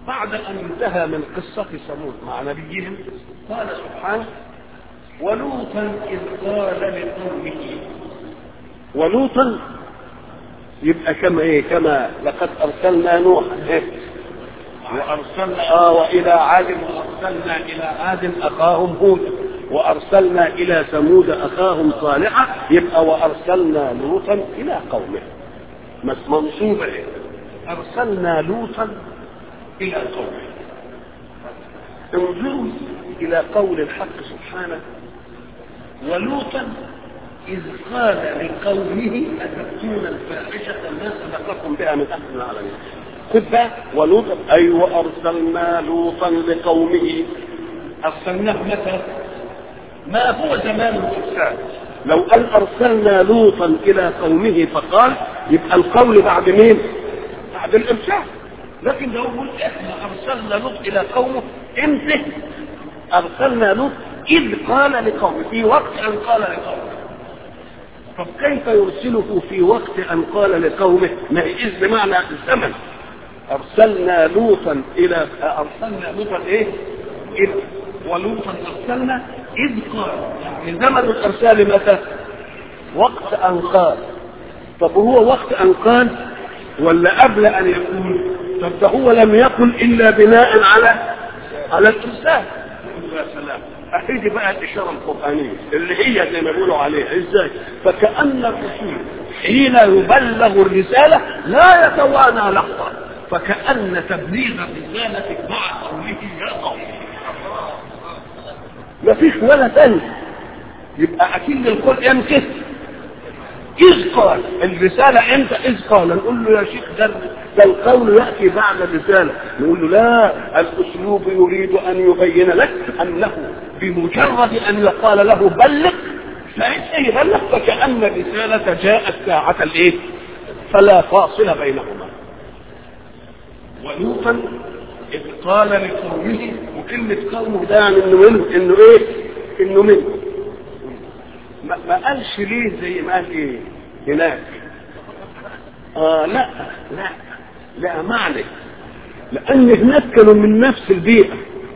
بعد أن انتهى من قصة ثمود مع نبيهم قال سبحانه ولوطا إذ قال لقومه ولوطا يبقى كما ايه كما لقد ارسلنا نوحا إيه؟ وارسلنا اه والى عاد وارسلنا الى عاد اخاهم هودا وارسلنا الى ثمود اخاهم صالحا يبقى وارسلنا لوطا الى قومه منصوبه إيه؟ ارسلنا لوطا الى قومه انظروا الى قول الحق سبحانه ولوطا إذ قال لقومه أتأتون الفاحشة ما سبقكم بها من أحد العالمين خذ بقى ولوطا أيوة أرسلنا لوطا لقومه أرسلناه متى؟ ما هو زمان الإرسال لو أن أرسلنا لوطا إلى قومه فقال يبقى القول بعد مين؟ بعد الإرسال لكن لو قلت احنا أرسلنا لوط إلى قومه امتى؟ أرسلنا لوط إذ قال لقومه في وقت أن قال لقومه طب كيف يرسله في وقت ان قال لقومه ما إذ بمعنى الزمن ارسلنا لوطا الى ارسلنا لوطا ايه إذ ولوطا ارسلنا اذ قال يعني زمن الارسال متى وقت ان قال طب هو وقت ان قال ولا قبل ان يقول طب ده هو لم يقل الا بناء على على الارسال يا سلام اهدي بقى الاشاره القرانيه اللي هي زي ما بيقولوا عليها ازاي فكان الرسول حين يبلغ الرساله لا يتوانى لحظه فكان تبليغ الرساله مع قوله يا قوم ما فيش ولا ثاني يبقى اكيد القول امتى إذ قال الرسالة امتى إذ قال نقول له يا شيخ ده ده القول يأتي بعد الرسالة نقول له لا الأسلوب يريد أن يبين لك أنه بمجرد أن يقال له بلغ فإنت يبلغ فكأن الرسالة جاءت ساعة الإيه؟ فلا فاصل بينهما ولوطا إذ قال لقومه وكلمة قومه ده يعني إنه منه إنه إيه؟ إنه منه ما, ما قالش ليه زي ما قال ايه هناك اه لا لا لا معنى لان هناك كانوا من نفس البيئه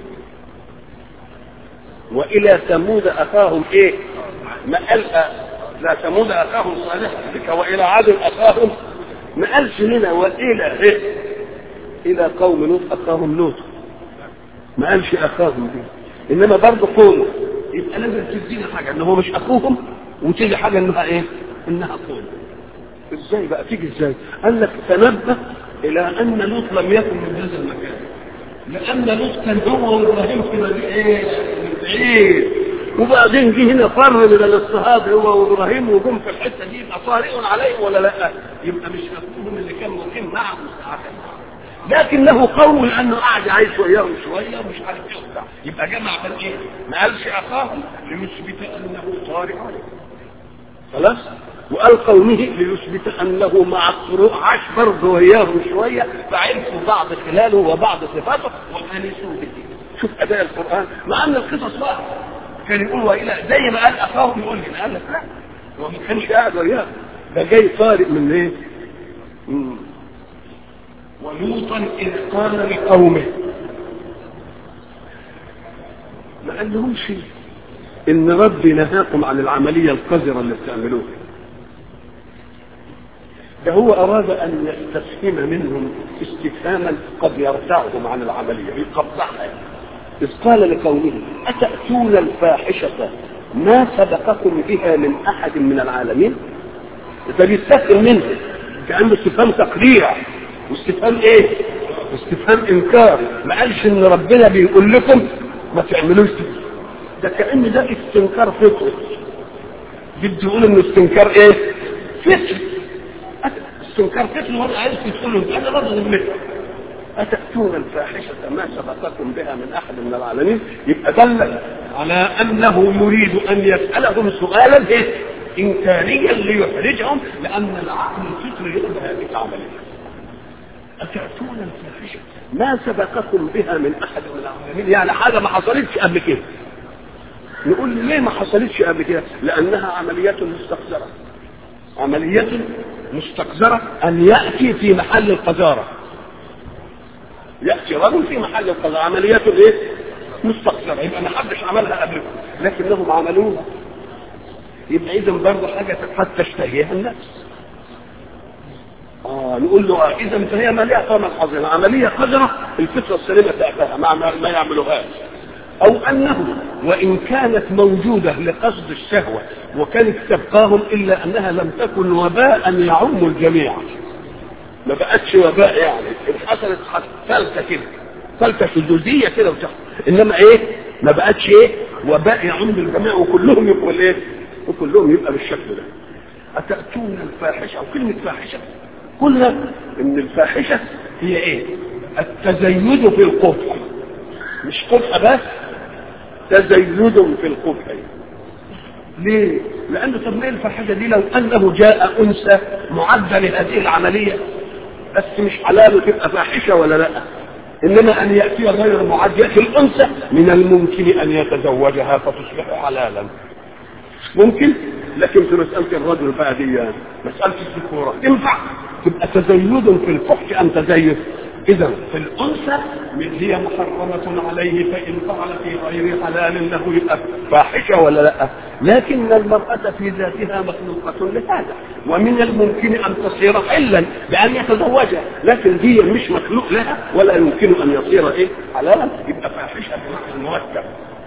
والى ثمود اخاهم ايه ما قال لا ثمود اخاهم صالح والى عاد اخاهم ما قالش هنا والى ايه الى قوم لوط اخاهم لوط ما قالش اخاهم دي انما برضه قومه يبقى لازم تدينا حاجه ان هو مش اخوهم وتيجي حاجه انها ايه؟ انها اخوهم. ازاي بقى تيجي ازاي؟ قال لك تنبه الى ان لوط لم يكن من هذا المكان. لان لوط كان هو وابراهيم في مدينه ايه؟ من بعيد. وبعدين جه هنا فر من الاضطهاد هو وابراهيم وجم في الحته دي يبقى طارئ عليهم ولا لا؟ يبقى مش اخوهم اللي كان مقيم معهم ساعه لكن له قوم لانه قاعد عايش وياهم شويه ومش عارف ايه وبتاع يبقى جمع بين ايه؟ ما قالش اخاهم ليثبت انه طارئ عليه خلاص؟ وقال قومه ليثبت انه مع الطرق عاش برضه وياهم شويه فعرفوا بعض خلاله وبعض صفاته وانسوا به شوف اداء القران مع ان القصص بقى كان يقول والى زي ما قال اخاهم يقول لنا قال لك لا هو ما كانش قاعد وياهم ده جاي طارئ من ايه؟ مم. ولوطا إذ قال لقومه ما قال لهمش إن ربي نهاكم عن العملية القذرة اللي بتعملوها ده هو أراد أن يستفهم منهم استفهاما قد يرتعهم عن العملية يقطعها إذ قال لقومه أتأتون الفاحشة ما سبقكم بها من أحد من العالمين ده بيستفهم منه كأنه استفهام تقريع واستفهام ايه استفهام انكار ما قالش ان ربنا بيقول لكم ما تعملوش ده كان ده استنكار فطري بدي يقول انه استنكار ايه فطري استنكار فطري وانا عايز تقول له انا برضه مثل أتأتون الفاحشة ما سبقكم بها من أحد من العالمين يبقى دل على أنه يريد أن يسألهم سؤالا إيه؟ إنكاريا ليحرجهم لأن العقل الفطري يظهر بعمله أتأتون الفاحشة ما سبقكم بها من أحد من العالمين يعني حاجة ما حصلتش قبل كده نقول ليه ما حصلتش قبل كده لأنها عملية مستقذرة عملية مستقذرة أن يأتي في محل القذارة ياتي رجل في محل القضاء عملياته ايه مستقصره يبقى ما حدش عملها قبلكم لكنهم عملوها يبقى اذا برضه حاجه قد تشتهيها النفس اه نقول له اه اذا فهي ماليه طبعا حظنا عمليه قذره الفطره السليمه تأباها ما, ما يعملوهاش او انه وان كانت موجوده لقصد الشهوه وكانت تبقاهم الا انها لم تكن وباء يعم الجميع ما بقتش وباء يعني حصلت فلتة كده فلتة شذوذية كده وتحت انما ايه ما بقتش ايه وباء يعم الجميع وكلهم يبقوا الايه وكلهم يبقى بالشكل ده اتأتون الفاحشة او كلمة فاحشة قلنا ان الفاحشة هي ايه التزيد في القبح مش قبح بس تزيد في القبح ليه؟ لأنه طب ما الفاحشة دي لو أنه جاء أنثى معدة لهذه العملية بس مش حلال تبقى فاحشة ولا لا؟ إنما أن يأتي غير معد يأتي الأنثى من الممكن أن يتزوجها فتصبح حلالا. ممكن لكن في مسألة الرجل بقى دي مسألة الذكورة تنفع تبقى تزيد في الفحش أم تزيد إذا في الأنثى هي محرمة عليه فإن فعل في غير حلال له يبقى فاحشة ولا لا؟ لكن المرأة في ذاتها مخلوقة لهذا ومن الممكن أن تصير حلا بأن يتزوجها لكن دي مش مخلوق لها ولا يمكن أن يصير إيه حلالا يبقى فاحشة بمعنى مركب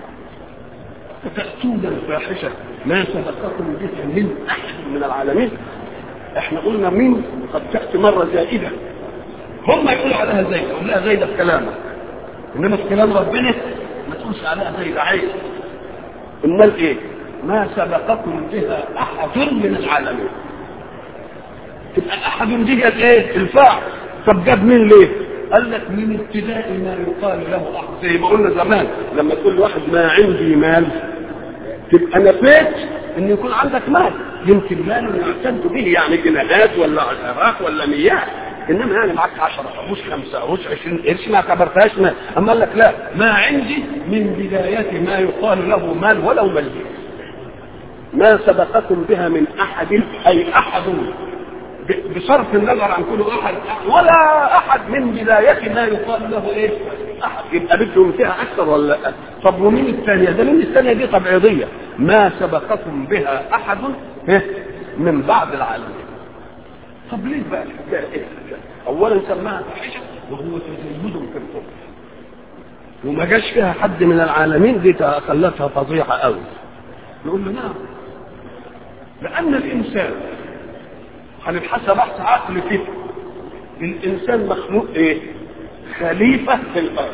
فتأتون الفاحشة ما سبقكم بها من أحد من العالمين احنا قلنا مين قد تأتي مرة زائدة هم يقولوا عليها زايدة يقول لها زايدة في كلامك انما في كلام ربنا ما تقولش عليها زايدة عيب امال ايه ما سبقكم بها احد من العالمين تبقى احد دي ايه الفاعل طب جاب مين ليه قال لك من ابتداء ما يقال له احد زي ما قلنا زمان لما تقول لواحد ما عندي مال تبقى نفيت ان يكون عندك مال يمكن مال يعتد به يعني جنيهات ولا عشرات ولا ميات انما يعني معك 10 قروش 5 قروش 20 قرش ما اعتبرتهاش مال اما قال لك لا ما عندي من بداية ما يقال له مال ولو مليون ما سبقكم بها من احد اي احد بصرف النظر عن كل احد ولا احد من بداية ما يقال له ايه احد يبقى بدهم فيها اكثر ولا لا طب ومين الثانية ده مين الثانية دي تبعيضية ما سبقكم بها احد من بعد العالمين طب ليه بقى الحكايه ايه اولا سماها فاحشه وهو تزيد في الكفر وما جاش فيها حد من العالمين دي خلتها فظيعه قوي نقول له نعم لان الانسان هنبحثها بحث عقل فكر الانسان مخلوق ايه خليفه في الارض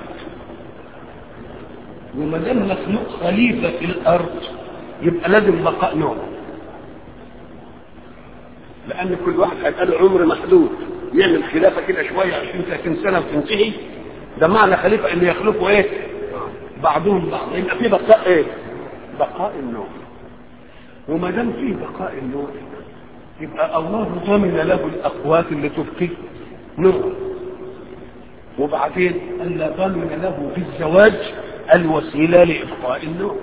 وما دام مخلوق خليفه في الارض يبقى لازم بقاء نوعه لان كل واحد هيبقى له عمر محدود يعمل خلافه كده شويه 20 30 سنه وتنتهي ده معنى خليفه ان يخلفوا ايه بعضهم بعض يبقى في بقاء ايه بقاء النوع وما دام في بقاء النوع يبقى الله ضمن له الاقوات اللي تبقي نوع وبعدين الا ضمن له في الزواج الوسيله لابقاء النوع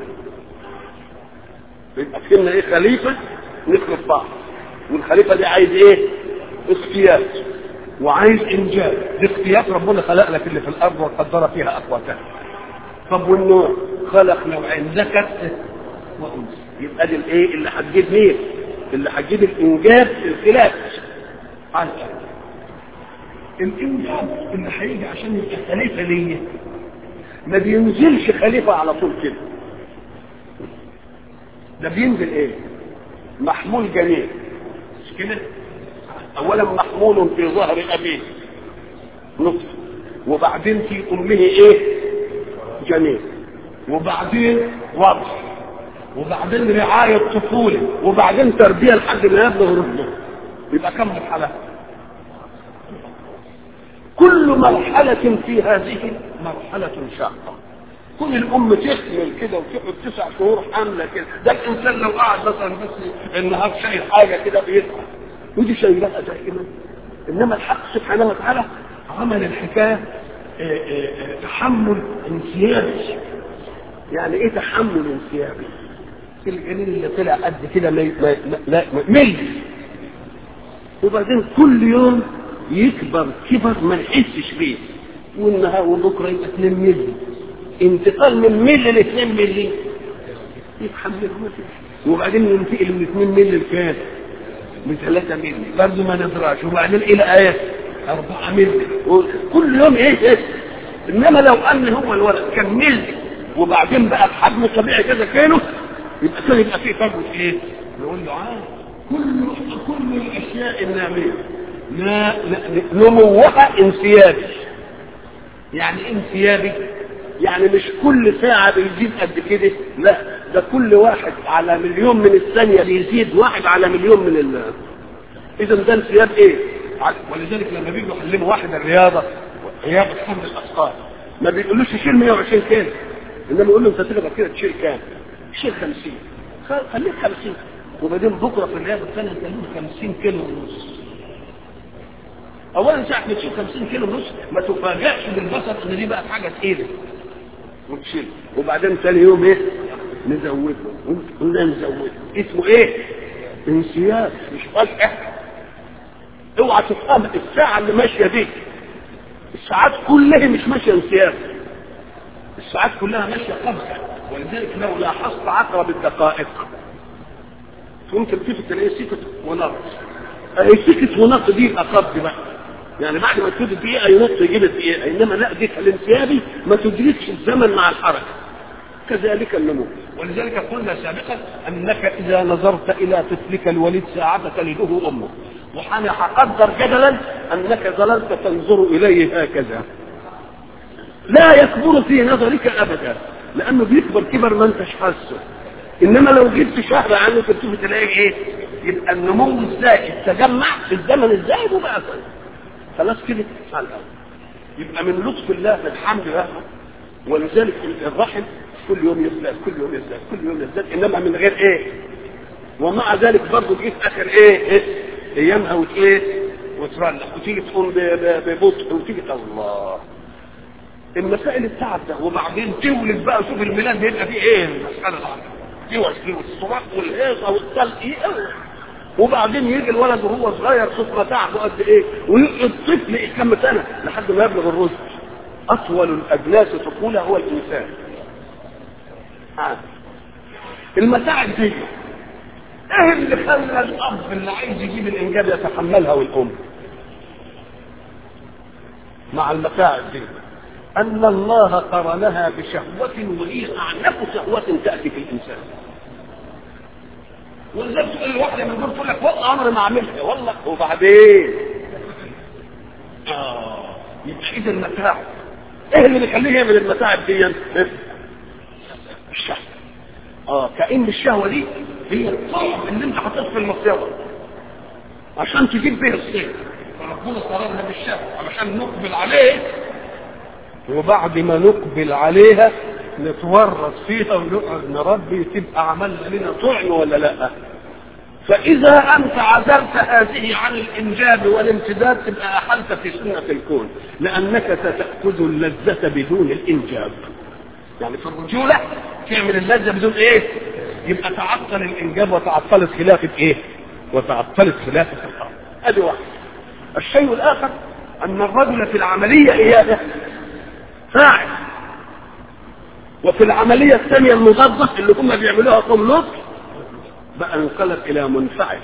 يبقى فهمنا ايه خليفه نخلف بعض والخليفة دي عايز ايه اختيار وعايز انجاب دي اختيار ربنا خلق لك اللي في الارض وقدر فيها اقواتها طب والنوع خلق نوعين ذكر وانثى يبقى دي الايه اللي هتجيب مين اللي هتجيب الانجاب الخلاف عن الانجاب اللي هيجي عشان يبقى خليفه ليا ما بينزلش خليفه على طول كده ده بينزل ايه محمول جميل مش كده اولا محمول في ظهر ابيه نطف وبعدين في امه ايه جميل وبعدين وضع وبعدين رعاية طفولة وبعدين تربية لحد ما يبلغ رشده يبقى كم مرحلة كل مرحلة في هذه مرحلة شاقة كل الام تحمل كده وتقعد تسع شهور حامله كده ده الانسان لو قعد مثلا بس النهار شايل حاجه كده بيتعب ودي شايلها دائما انما الحق سبحانه وتعالى عمل الحكايه اه اه اه تحمل انسيابي يعني ايه تحمل انسيابي الجنين اللي طلع قد كده ما ما لا مل وبعدين كل يوم يكبر كبر ما نحسش بيه والنهار وبكره يبقى 2 مللي انتقال من ملي ل 2 مللي يتحمله ما فيش وبعدين ينتقل من 2 مللي لكام؟ من 3 مللي برضه ما ندراش وبعدين الى ايه؟ 4 مللي كل يوم ايه ايه انما لو ان هو الولد كان ملي وبعدين بقى بحجم طبيعي كذا كيلو يبقى كان يبقى فيه فرق ايه؟ نقول له عاد كل كل الاشياء الناميه لا نموها انسيابي يعني انسيابي يعني مش كل ساعة بيزيد قد كده لا ده كل واحد على مليون من الثانية بيزيد واحد على مليون من ال إذا ده انسياب إيه؟ ولذلك لما بيجوا يعلموا واحد الرياضة رياضة حمل الأثقال ما بيقولوش شيل 120 كيلو إنما يقول له أنت تقدر كده تشيل كام؟ شيل 50 خليك 50 وبعدين بكرة في الرياضة الثانية تقول 50 كيلو ونص اولا ساعه ما تشيل 50 كيلو ونص ما تفاجئش بالبصر ان دي بقت حاجه تقيله وتشيل وبعدين ثاني يوم ايه نزوده قلنا نزوده اسمه ايه انسياب مش فجاه اوعى تفهم الساعه اللي ماشيه دي الساعات كلها مش ماشيه انسياب الساعات كلها ماشيه قبضه ولذلك لو لاحظت عقرب الدقائق ممكن تلتفت تلاقيه سكت ونقص اهي سكت ونقص دي يبقى قبض بقى يعني بعد ما تفوت الدقيقه ينط يجيب الدقيقه انما لا دي الانسيابي ما تدركش الزمن مع الحركه كذلك النمو ولذلك قلنا سابقا انك اذا نظرت الى طفلك الوليد ساعه تلده امه وحنا هقدر جدلا انك ظللت تنظر اليه هكذا لا يكبر في نظرك ابدا لانه بيكبر كبر ما انتش حاسه انما لو جبت شهر عنه تشوف تلاقي ايه يبقى النمو الزائد تجمع في الزمن الزائد وبقى كويس خلاص كده على الاول يبقى من لطف الله من حمد الله ولذلك الرحم كل يوم يزداد كل يوم يزداد كل يوم يزداد انما من غير ايه ومع ذلك برضه جه في اخر ايه, إيه؟ ايامها وت ايه وترلق وتيجي تقوم ببطء وتيجي تقول الله المسائل التعب ده وبعدين تولد بقى شوف الميلاد بيبقى فيه ايه المساله الوش والصراخ والهيصه والطلق ايه وبعدين يجي الولد وهو صغير شوف متاعبه قد ايه والطفل كم سنه لحد ما يبلغ الرشد اطول الاجناس طفوله هو الانسان آه. المتاعب دي ايه اللي خلى الاب اللي عايز يجيب الانجاب يتحملها والام مع المتاعب دي ان الله قرنها بشهوه وهي اعنف شهوه تاتي في الانسان ولذلك تقول الواحدة من دول تقول لك والله عمري ما عملها والله وبعدين اه يبقى اذا المتاعب ايه اللي بيخليه يعمل المتاعب دي الشهوة اه كأن الشهوة دي هي الطعم اللي انت حطيت في المصيبة عشان تجيب بيها الصيد فربنا قررها بالشهوة علشان نقبل عليه وبعد ما نقبل عليها نتورط فيها ونقعد نربي تبقى عملنا لنا طعم ولا لا فإذا أنت عزلت هذه عن الإنجاب والامتداد تبقى أحلت في سنة الكون لأنك ستأخذ اللذة بدون الإنجاب يعني في الرجولة تعمل اللذة بدون إيه يبقى تعطل الإنجاب وتعطلت خلافة إيه وتعطلت خلافة الأرض هذه واحد الشيء الآخر أن الرجل في العملية إياه فاعل وفي العملية الثانية المضادة اللي هم بيعملوها قوم لوط بقى انقلب إلى منفعل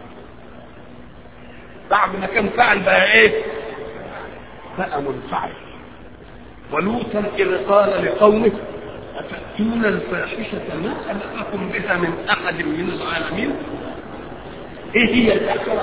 بعد ما كان فاعل بقى إيه؟ بقى منفعل ولوطا إذ قال لقومه أتأتون الفاحشة ما سبقكم بها من أحد من العالمين إيه هي الأحسن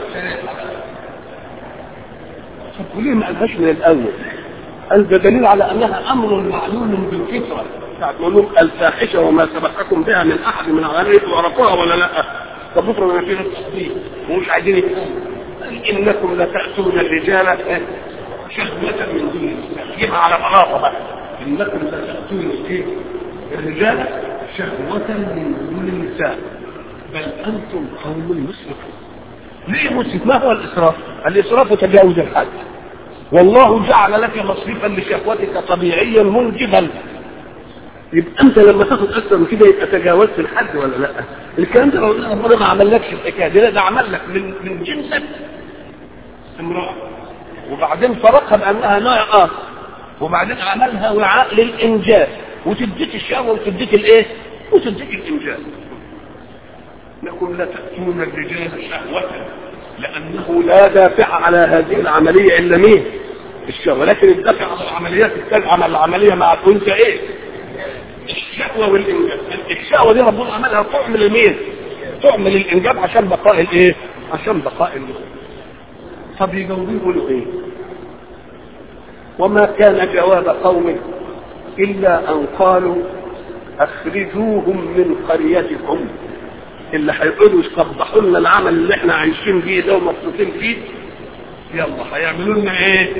طب وليه ما قالهاش من الأول؟ قال ده دليل على أنها أمر معلوم بالفطرة بتاعت ملوك الفاحشه وما سبقكم بها من احد من العالمين تعرفوها ولا لا؟ طب افرض ان في تصديق ومش عايزين يفهموا انكم لتاتون الرجال شهوة من دون النساء جيبها على بلاطه بقى انكم لتاتون ايه؟ الرجال شهوة من دون النساء بل انتم قوم مسرفون ليه مسرف؟ ما هو الاسراف؟ الاسراف تجاوز الحد والله جعل لك مصرفا لشهوتك طبيعيا منجبا يبقى انت لما تاخد اكثر من كده يبقى تجاوزت الحد ولا لا الكلام ده لو ربنا ما عملكش الحكايه دي لا ده عمل لك من من جنسك امراه وبعدين فرقها بانها نوع اخر وبعدين عملها وعاء للانجاز وتديك الشهوه وتديك الايه وتديك الانجاز انكم لا تاتون الرجال شهوه لانه لا دافع على هذه العمليه الا مين الشهوه لكن الدافع على العمليات الثانيه على العمليه مع انت ايه الشهوه والانجاب الشهوه دي ربنا عملها تعمل المين تعمل الانجاب عشان بقاء الايه عشان بقاء النسل طب يجاوبوا يقولوا ايه وما كان جواب قومه الا ان قالوا اخرجوهم من قريتكم اللي هيقولوا يقبحوا لنا العمل اللي احنا عايشين فيه ده ومبسوطين فيه يلا هيعملوا لنا ايه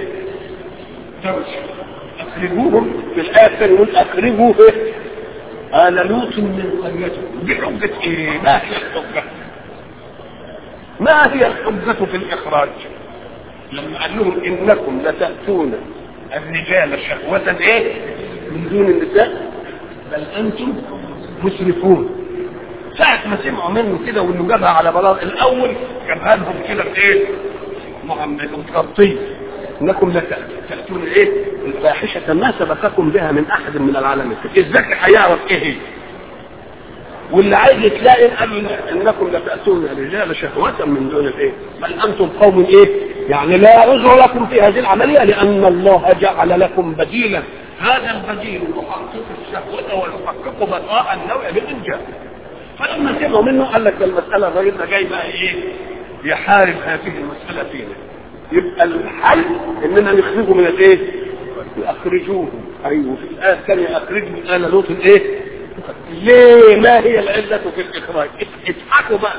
اخرجوهم في الاخر يقول اخرجوا ايه آل لوط من قريتكم بحجة ايه ما هي الحجة ما هي الحجة في الاخراج لما قال لهم انكم لتأتون الرجال شهوة ايه من دون النساء بل انتم مسرفون ساعة ما سمعوا منه كده وانه جابها على بلاط الاول جابها لهم كده بايه متغطية انكم لتأتون ايه الفاحشة ما سبقكم بها من احد من العالمين الذكي هيعرف ايه هي واللي عايز يتلاقي قال انكم لتأتون الرجال شهوة من دون الايه بل انتم قوم ايه يعني لا عذر لكم في هذه العملية لان الله جعل لكم بديلا هذا البديل يحقق الشهوة ويحقق بقاء النوع بالانجاب فلما سمعوا منه قال لك المسألة الراجل ده جاي بقى ايه يحارب هذه المسألة فينا يبقى الحل اننا نخرجه من الايه اخرجوه ايوه في الايه الثانيه اخرجوا ال لوط الايه ليه ما هي العله في الاخراج اضحكوا بقى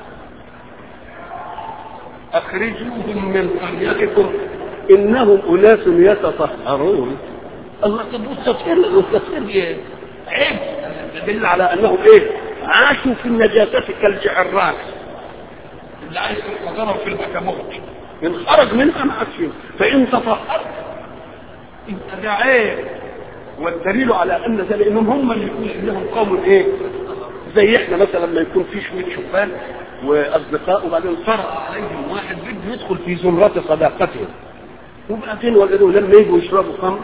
اخرجوهم من قريتكم انهم اناس يتطهرون الله طب والتطهير والتطهير عيب يدل على انهم ايه عاشوا في النجاسه كالجعران اللي عايز يتضرب في البكاموت ان خرج منها ما عادش فان تطهرت يبقى ده عيب والدليل على ان ده لانهم هم اللي يكون انهم قوم ايه زي احنا مثلا لما يكون في شويه شبان واصدقاء وبعدين طرأ عليهم واحد بده يدخل في زمرة صداقتهم وبعدين وجدوا لما يجوا يشربوا خمر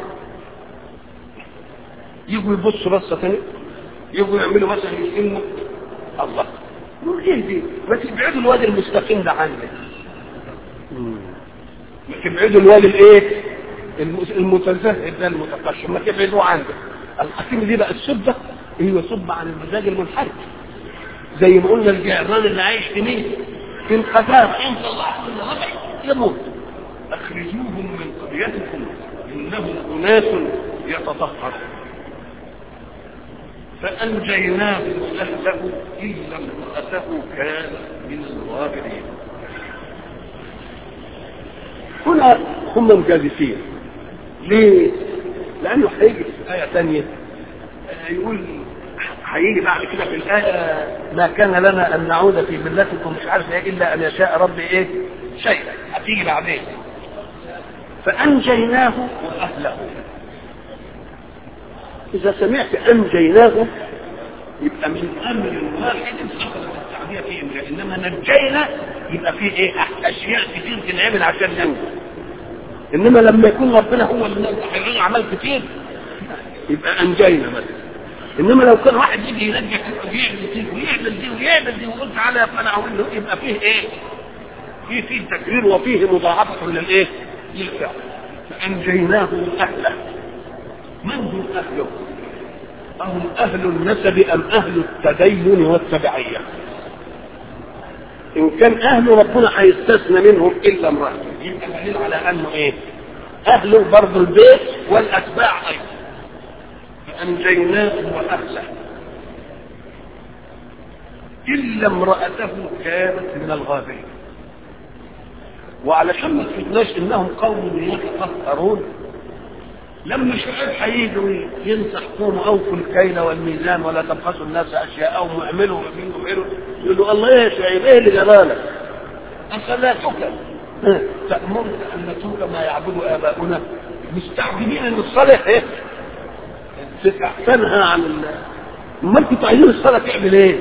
يجوا يبصوا بصه ثانيه يجوا يعملوا مثلا يسموا الله نقول ايه دي ما تبعدوا الواد المستقيم ده عنك ما تبعدوا الواد الايه المتزهد ده المتقشف ما تبعدوا عنه الحكيم دي بقى السبه هي سبه عن المزاج المنحرف زي ما قلنا الجعران اللي عايش في مين في القذافه ان طلعت من ربع يموت اخرجوهم من قريتكم انهم اناس يتطهرون فأنجيناه وأهله إلا امرأته كان من الغابرين هنا هم مجازفين ليه؟ لأنه هيجي في آية ثانية يقول هيجي بعد كده في الآية ما كان لنا أن نعود في ملتكم مش عارف ايه إلا أن يشاء ربي إيه شيئا هتيجي بعدين فأنجيناه وأهله إذا سمعت أنجيناه يبقى من أمر واحد أخذت التعبير فيه إنجاء إنما نجينا يبقى فيه إيه أشياء كتير تنعمل عشان ننجو إنما لما يكون ربنا هو اللي هيعمل أعمال كتير يبقى أنجينا مثلا إنما لو كان واحد يجي ينجح ويعمل دي ويعمل دي ويعمل دي ويقول تعالى يا فلان أعمل له يبقى فيه إيه؟ فيه فيه تكرير وفيه مضاعفة للإيه؟ للفعل فأنجيناه أهله من هم أهله أهم أهل النسب أم أهل التدين والتبعية إن كان أهل ربنا هيستثنى منهم إلا امرأته يبقى دليل على أنه إيه أهله برضه البيت والأتباع أيضا فأنجيناه وأهله إلا امرأته كانت من الغابرين وعلشان ما تفتناش إنهم قوم يتطهرون لما شعيب هيجوا ينصح قوموا اوفوا الكيل والميزان ولا تبخسوا الناس اشياءهم واعملوا واعملوا واعملوا يقولوا الله يا شعيب ايه اللي جرالك؟ اصلاتك تأمرك ان نترك ما يعبد اباؤنا مستعجلين ان الصالح ايه؟ تنهى عن ال امال كنتوا عايزين الصلاه تعمل ايه؟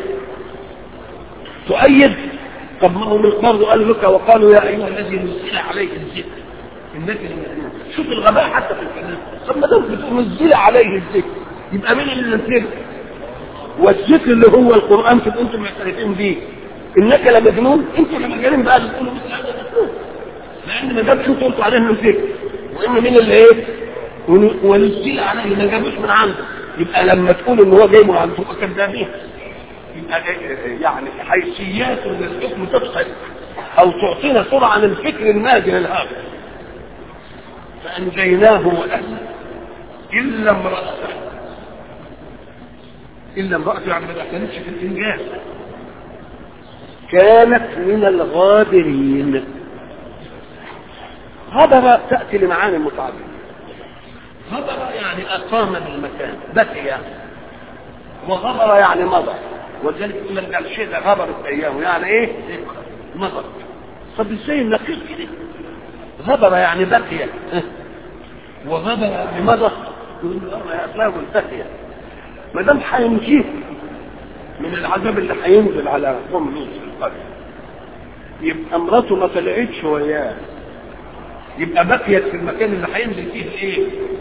تؤيد طب ما هو من برضه قال لك وقالوا يا ايها الذي نزل عليه الذكر انك لمجنون شوف الغباء حتى في الكلام طب ما دام بتنزل عليه الذكر يبقى مين اللي نزله والذكر اللي هو القران تبقوا انتم معترفين بيه انك لمجنون انتوا اللي مجانين بقى بتقولوا مثل هذا مجنون لان ما دام انتوا قلتوا عليه انه ذكر وان مين اللي ايه ونزل عليه ما جابوش من عنده يبقى لما تقول ان هو جاي من عنده تبقى كذابين يبقى يعني حيثيات للحكم تفصل او تعطينا صورة عن الفكر المادي للهذا فانجيناه واهله الا امرأته الا امرأته يعني ما دخلتش في الانجاز كانت من الغابرين غبر تأتي لمعاني متعددة غبر يعني أقام بالمكان بكي وغبر يعني مضى ولذلك يقول لك الشيء ده غبرت أيامه يعني إيه؟ مضى طب إزاي النقيض كده؟ غبر يعني بكي وغبر بمضى يقول له أصلا منتهية ما دام هينجيه من العذاب اللي هينزل على قوم لوط في القرية يبقى مراته ما طلعتش وياه يبقى بقيت في المكان اللي هينزل فيه ايه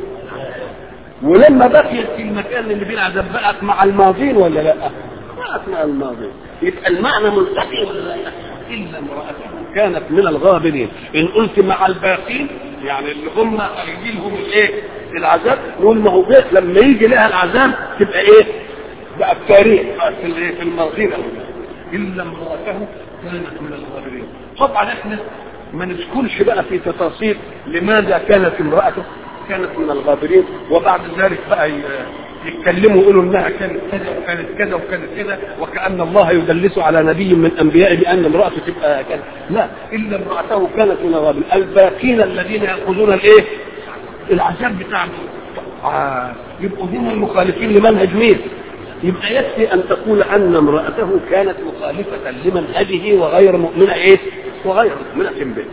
ولما بقيت في المكان اللي فيه العذاب بقت مع الماضين ولا لا بقت مع الماضين يبقى المعنى ملتقي ولا لا الا امراته كانت من الغابرين ان قلت مع الباقين يعني اللي هم هيجي لهم الايه العذاب نقول ما هو بيت لما يجي لها العذاب تبقى ايه بقى التاريخ في الايه في الماضين الا امراته كانت من الغابرين طبعا احنا ما ندخلش بقى في تفاصيل لماذا كانت امرأته كانت من الغابرين وبعد ذلك بقى يتكلموا يقولوا انها كانت كذا وكانت كذا وكانت كذا وكأن الله يدلس على نبي من انبيائه بان امرأته تبقى كذا لا الا امرأته كانت من الغابرين الباقين الذين يأخذون الايه العذاب بتاعهم آه. يبقوا هم المخالفين لمنهج مين يبقى يكفي ان تقول ان امرأته كانت مخالفة لمنهجه وغير مؤمنة ايه وغير مؤمنة به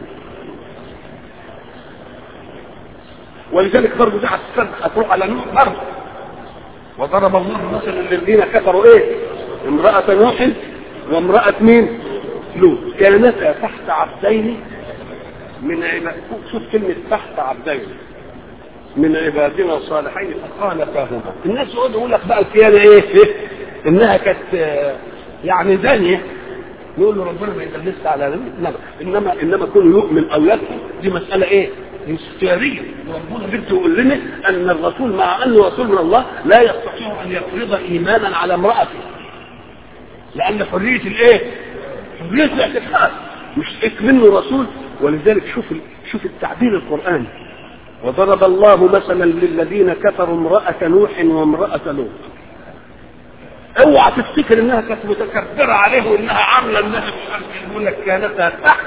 ولذلك برضه ده هتروح على نوح برضه وضرب الله مثلا للذين كفروا ايه امرأة نوح وامرأة مين لوط كانتا تحت عبدين من عباد شوف كلمة تحت عبدين من عبادنا الصالحين فخالفاهما الناس يقعدوا يقول لك بقى الكيانة ايه انها كانت يعني زانية يقول له ربنا ما يدلسش على نبي انما انما كونه يؤمن او يكفر دي مسألة ايه اختيارية ربنا بده يقول لنا ان الرسول مع انه رسول من الله لا يستطيع ان يفرض ايمانا على امرأته لان حرية الايه حرية الاعتقاد مش منه رسول ولذلك شوف شوف التعبير القرآني وضرب الله مثلا للذين كفروا امرأة نوح وامرأة لوط اوعى تفتكر انها كانت متكبرة عليه وانها عاملة انها مش عارف يقول لك كانتها تحت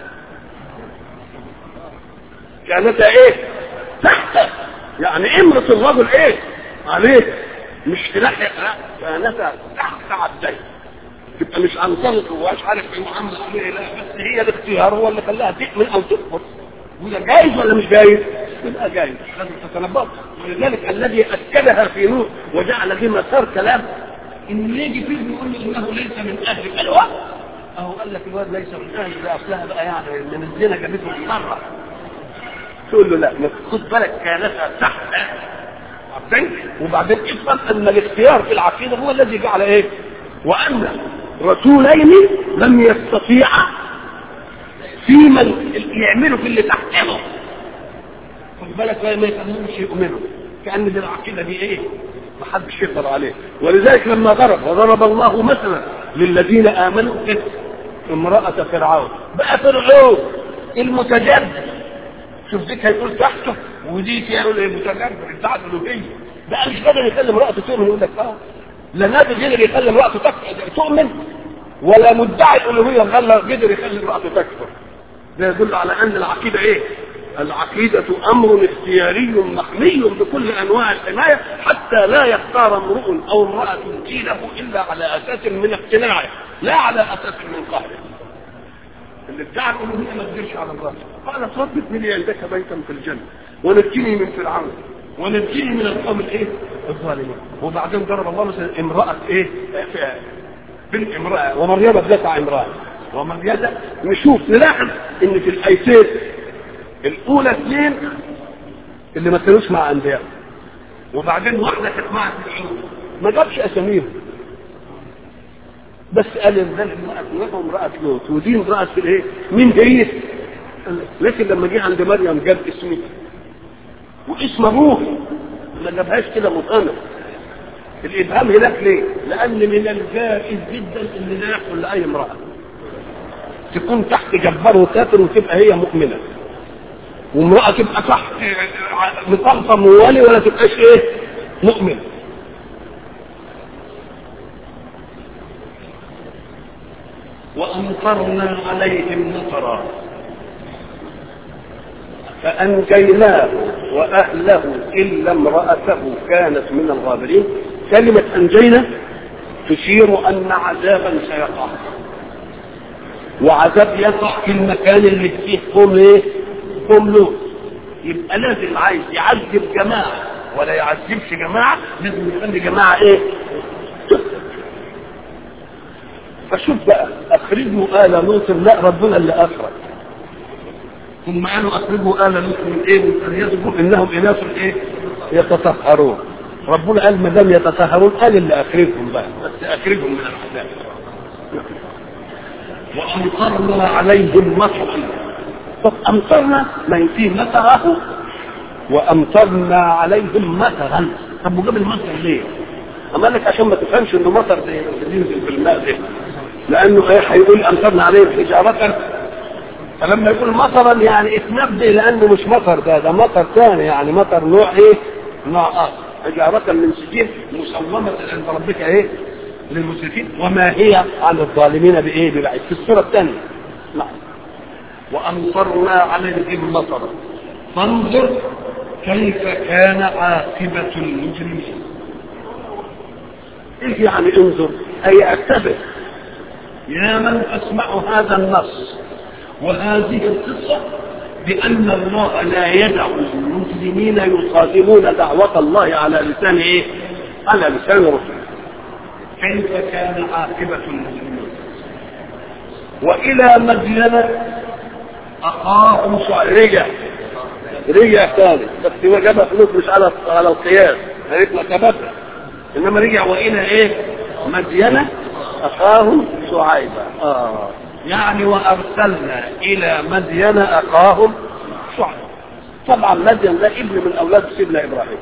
كانتها ايه تحت يعني امرة الرجل ايه عليه مش تلاحق لا كانتها تحت عبدين تبقى مش عنصرت ومش عارف ايه وعامله عليه لا بس هي الاختيار هو اللي خلاها تؤمن او تكفر وده جايز ولا مش جايز؟ يبقى جايز لازم تتنبط ولذلك الذي اكدها في نوح وجعل دي مسار كلام ان يجي فيه يقول له انه ليس من اهل قال له اهو قال لك الواد ليس من اهل ده اصلها بقى يعني من الزنا جابته مره تقول له لا خد بالك كانتها تحت عبدين وبعدين افهم ان الاختيار في العقيده هو الذي جعل ايه؟ وان رسولين لم يستطيعا في من يعملوا في اللي تحتهم خد بالك ما يفهموش يؤمنوا كان دي العقيده دي ايه؟ ما حدش يقدر عليه ولذلك لما ضرب وضرب الله مثلا للذين امنوا امرأة فرعون بقى فرعون المتجبر شوف ديك هيقول تحته وديك يقول المتجبر بتاع الالوهيه بقى مش قادر يخلي امرأته تؤمن يقول لك اه لا نبي قدر يخلي امرأته تؤمن ولا مدعي الالوهيه قدر يخلي امرأته تكفر ده يدل على ان العقيده ايه العقيدة أمر اختياري محمي بكل أنواع الحماية حتى لا يختار امرؤ أو امرأة دينه إلا على أساس من اقتناعه لا على أساس من قهره اللي ادعى الألوهية ما تديرش على الله قالت رب ابن لي عندك بيتا في الجنة ونجني من فرعون ونجني من القوم الايه الظالمين وبعدين ضرب الله مثلا امرأة ايه بنت امرأة ومريم ابنة عمران ومريم نشوف نلاحظ ان في الايتين الاولى اثنين اللي ما كانوش مع انبياء وبعدين واحده كانت مع فرعون ما جابش اساميهم بس قال ان ده امراه نوح وامراه لوط ودي امراه في الايه؟ مين هي؟ لكن لما جه عند مريم جاب اسمها واسم ابوه ما جابهاش كده مطانه الابهام هناك ليه؟ لان من الجائز جدا ان لا يحصل لاي امراه تكون تحت جبار وكافر وتبقى هي مؤمنه وامراه تبقى تحت مطلقه موالي ولا تبقاش ايه؟ مؤمنه وامطرنا عليهم مطرا فانجيناه واهله الا امراته كانت من الغابرين كلمه انجينا تشير ان عذابا سيقع وعذاب يقع في المكان اللي فيه قوم ايه قوم لوط يبقى لازم عايز يعذب جماعه ولا يعذبش جماعه لازم يخلي جماعه ايه فشوف بقى اخرجوا ال لوط لا ربنا اللي اخرج ثم قالوا اخرجوا ال لوط من ايه من قريتكم انهم اناس ايه يتطهرون ربنا قال ما دام يتطهرون قال اللي اخرجهم بقى بس اخرجهم من العذاب وامطرنا عليهم مطرا طب امطرنا ما ينفيه مطره وامطرنا عليهم مطرا طب وجاب المطر ليه؟ اما لك عشان ما تفهمش انه مطر زي ينزل في الماء ده لانه ايه هيقول امطرنا عليهم حجاره فلما يقول مطرا يعني اتنبه لانه مش مطر ده ده مطر ثاني يعني مطر نوع ايه؟ نوع اخر حجاره من سجين مسومه عند ربك ايه؟ للمسرفين وما هي عن الظالمين بايه؟ ببعيد في السوره الثانيه نعم وامطرنا عليهم مطرا فانظر كيف كان عاقبه المجرمين ايش يعني انظر اي اعتبر يا من تسمع هذا النص وهذه القصة بأن الله لا يدع المسلمين يصادمون دعوة الله على لسان ايه؟ على لسان رسله. كيف كان عاقبة المسلمين؟ وإلى مدين أخاهم شعيب رجع رجع ثاني بس هو جابها فلوس مش على على القياس قالت مرتبتها انما رجع والى ايه مدينه اخاهم شعيبا اه يعني وارسلنا الى مدين اخاهم شعيبا طبعا مدين ده ابن من اولاد سيدنا ابراهيم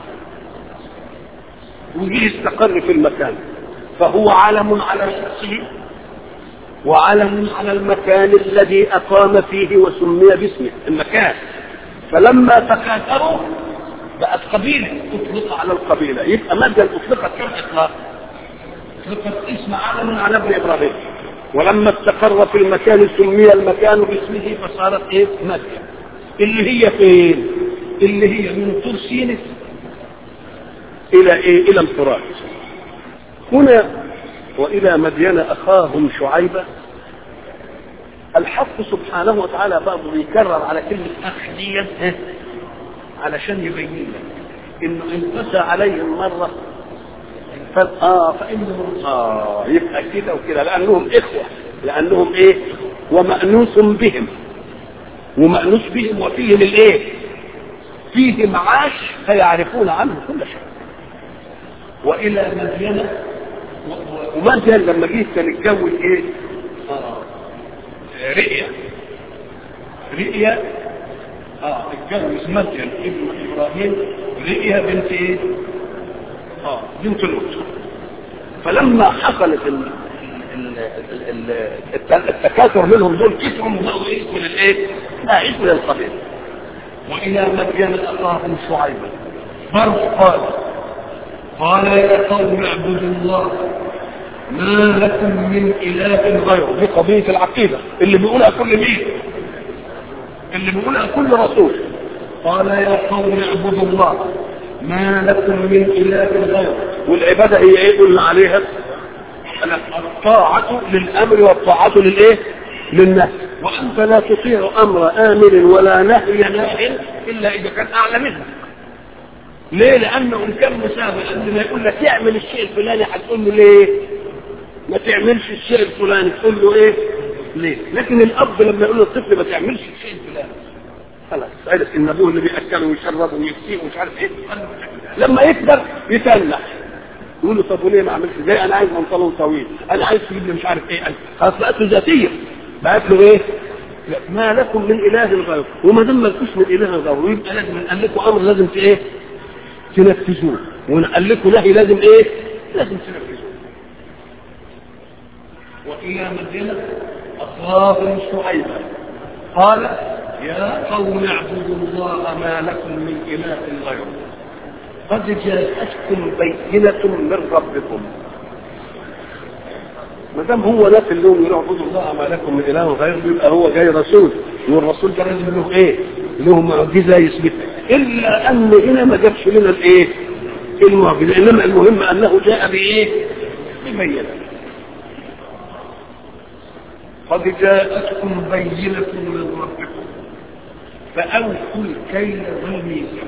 وجه استقر في المكان فهو علم على شخصه وعلم على المكان الذي اقام فيه وسمي باسمه المكان فلما تكاثروا بقت قبيلة أطلق على القبيلة يبقى مدين أطلقت كم إطلاق؟ أطلقت اسم علم على ابن إبراهيم ولما استقر في المكان سمي المكان باسمه فصارت إيه؟ مدين اللي هي فين؟ اللي هي من طور سينس إلى إيه؟ إلى الفرات هنا وإلى مدين أخاهم شعيبة الحق سبحانه وتعالى برضه بيكرر على كلمة أخ ديت علشان يبين لك انه انقسى عليهم مره ف... اه فانهم اه يبقى كده وكده لانهم اخوه لانهم ايه ومأنوس بهم ومأنوس بهم وفيهم الايه فيهم عاش فيعرفون عنه كل شيء والى مدين ومدين لما جه كان اتجوز ايه آه. رئية رئية اه اتجوز مدين ابن ابراهيم رئية بنت ايه اه بنت لوط فلما حصلت ال ال ال ال التكاثر منهم دول كسرهم بقوا ايه من الايه؟ لا اسم القبيل والى مدين اخاهم شعيبا برضه قال قال يا قوم اعبدوا الله ما لكم من اله غيره دي قضيه العقيده اللي بيقولها كل مين اللي بيقولها كل رسول قال يا قوم اعبدوا الله ما لكم من اله غيره والعباده هي ايه قلنا عليها الطاعة للأمر والطاعة للإيه؟ للنهي وأنت لا تطيع أمر آمر ولا نهي ناهي إلا إذا كان أعلى منه ليه؟ لأنه إن كان مسابق عندما يقول لك اعمل الشيء الفلاني هتقول له ليه؟ ما تعملش الشيء الفلاني تقول له إيه؟ ليه؟ لكن الأب لما يقول للطفل ما تعملش الشيء الفلاني خلاص عرف ان ابوه اللي بياكله ويشربه ويسقيه ومش عارف ايه لما يكبر يتنح يقول له طب وليه ما عملش زي انا عايز بنطلون طويل انا عايز تجيب لي مش عارف ايه خلاص بقت له ذاتيه بقت له ايه ما لكم من اله غيره وما دام مالكوش من اله غيره يبقى لازم نقول لكم امر لازم في ايه تنفذوه ونقول لكم نهي لازم ايه لازم تنفذوه والى مدينه اخاهم شعيبا قال يا قوم اعبدوا الله ما لكم من اله غيره قد جاءتكم بينة من ربكم ما دام هو ده في اللون يعبدوا الله ما لكم من اله غيره يبقى هو جاي رسول والرسول ده لازم له ايه؟ له معجزه يثبتها الا ان هنا ما جابش لنا الايه؟ المعجزه انما المهم انه جاء بايه؟ ببينه قد جاءتكم بينة من ربكم فأوفوا الكيل والميزان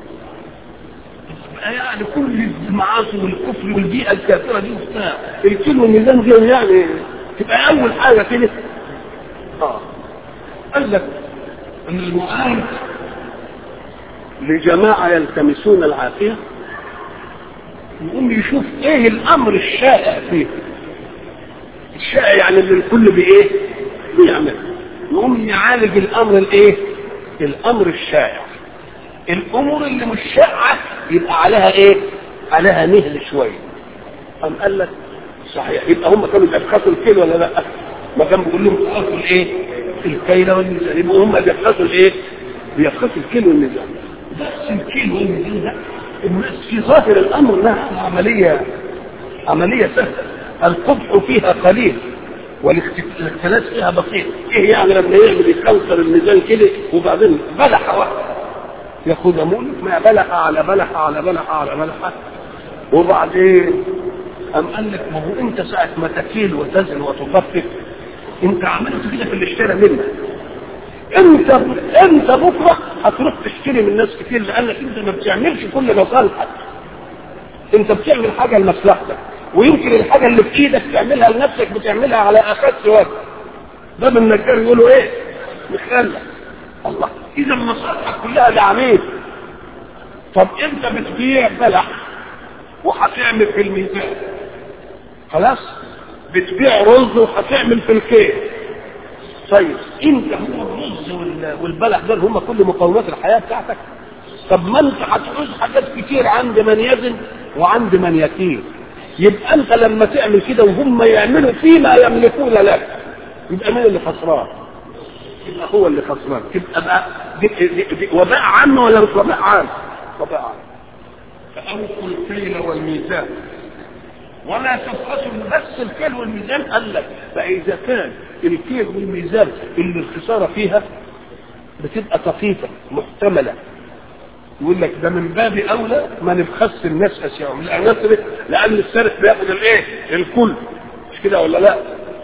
يعني كل المعاصي والكفر والبيئة الكافرة دي وبتاع الكيل والميزان دي يعني تبقى أول حاجة كده اه قال لك أن المعارض لجماعة يلتمسون العافية يقوم يشوف ايه الامر الشائع فيه الشائع يعني اللي الكل بايه بيعمل يقوم يعالج الامر الايه الامر الشائع الامور اللي مش شائعه يبقى عليها ايه عليها مهل شويه قام قال لك صحيح يبقى هم كانوا بيبخسوا الكيل ولا لا ما كان بيقول لهم تقصوا الايه الكيل والميزان يبقى هم بيبخسوا الايه بيبخسوا الكيل والميزان بس الكيل والميزان ده الناس في ظاهر الامر انها عمليه عمليه سهله القبح فيها قليل والاختلاس فيها بسيط ايه يعني لما يعمل يكسر الميزان كده وبعدين بلحه واحده ياخد مولك ما بلحه على بلحه على بلحه على بلحه وبعدين أم قال لك ما هو انت ساعة ما تكيل وتزن وتخفف انت عملت كده في اللي اشترى منك انت انت بكره هتروح تشتري من ناس كتير لانك انت ما بتعملش كل مصالحك انت بتعمل حاجه لمصلحتك ويمكن الحاجه اللي في ايدك تعملها لنفسك بتعملها على اخس وجه ده من النجار يقولوا ايه مخلى الله اذا مصالحك كلها لعميل طب انت بتبيع بلح وهتعمل في الميزان خلاص بتبيع رز وهتعمل في الكيك طيب انت هو الرز والبلح دول هم كل مقومات الحياه بتاعتك طب ما انت هتعوز حاجات كتير عند من يزن وعند من يكيل يبقى انت لما تعمل كده وهم يعملوا فيما يملكون لك يبقى مين اللي خسران؟ يبقى هو اللي خسران تبقى بقى دي دي دي وباء عامه ولا مش وباء عام؟ وباء عام فأوفوا الكيل والميزان ولا تبخسوا بس الكيل والميزان قال لك فإذا كان الكيل والميزان اللي الخسارة فيها بتبقى طفيفة محتملة يقول لك ده من باب اولى ما نبخس الناس اشياءهم لان نسرق لان السارق بياخد الايه الكل مش كده ولا لا